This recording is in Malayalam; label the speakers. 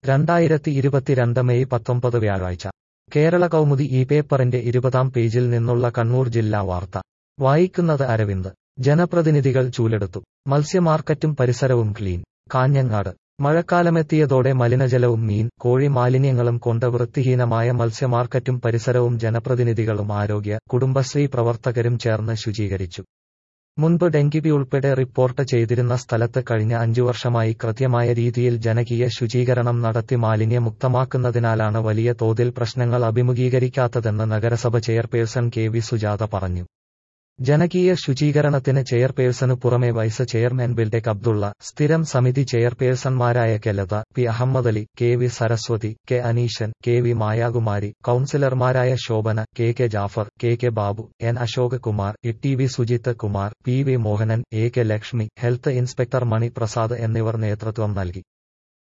Speaker 1: രണ്ടായിരത്തി ഇരുപത്തിരണ്ട് മെയ് പത്തൊമ്പത് വ്യാഴാഴ്ച കേരള കൗമുദി ഈ പേപ്പറിന്റെ ഇരുപതാം പേജിൽ നിന്നുള്ള കണ്ണൂർ ജില്ലാ വാർത്ത വായിക്കുന്നത് അരവിന്ദ് ജനപ്രതിനിധികൾ ചൂലെടുത്തു മത്സ്യമാർക്കറ്റും പരിസരവും ക്ലീൻ കാഞ്ഞങ്ങാട് മഴക്കാലമെത്തിയതോടെ മലിനജലവും മീൻ കോഴി മാലിന്യങ്ങളും കൊണ്ട് വൃത്തിഹീനമായ മത്സ്യമാർക്കറ്റും പരിസരവും ജനപ്രതിനിധികളും ആരോഗ്യ കുടുംബശ്രീ പ്രവർത്തകരും ചേർന്ന് ശുചീകരിച്ചു മുൻപ് ഡെങ്കിപ്പി ഉൾപ്പെടെ റിപ്പോർട്ട് ചെയ്തിരുന്ന സ്ഥലത്ത് കഴിഞ്ഞ അഞ്ചു വർഷമായി കൃത്യമായ രീതിയിൽ ജനകീയ ശുചീകരണം നടത്തി മാലിന്യമുക്തമാക്കുന്നതിനാലാണ് വലിയ തോതിൽ പ്രശ്നങ്ങൾ അഭിമുഖീകരിക്കാത്തതെന്ന് നഗരസഭ ചെയർപേഴ്സൺ കെ വി സുജാത പറഞ്ഞു ജനകീയ ശുചീകരണത്തിന് ചെയർപേഴ്സണു പുറമെ വൈസ് ചെയർമാൻ ബിൽഡെക് അബ്ദുള്ള സ്ഥിരം സമിതി ചെയർപേഴ്സൺമാരായ കെലത P Ahammed Ali K V Saraswathi K Aneeshan K V Mayakumari കൌൺസിലർമാരായ Shobhana K K Jafar K K Babu N Ashok Kumar E T V Sujith Kumar P V Mohanan A K Lakshmi health inspector Mani Prasad എന്നിവർ നേതൃത്വം നൽകി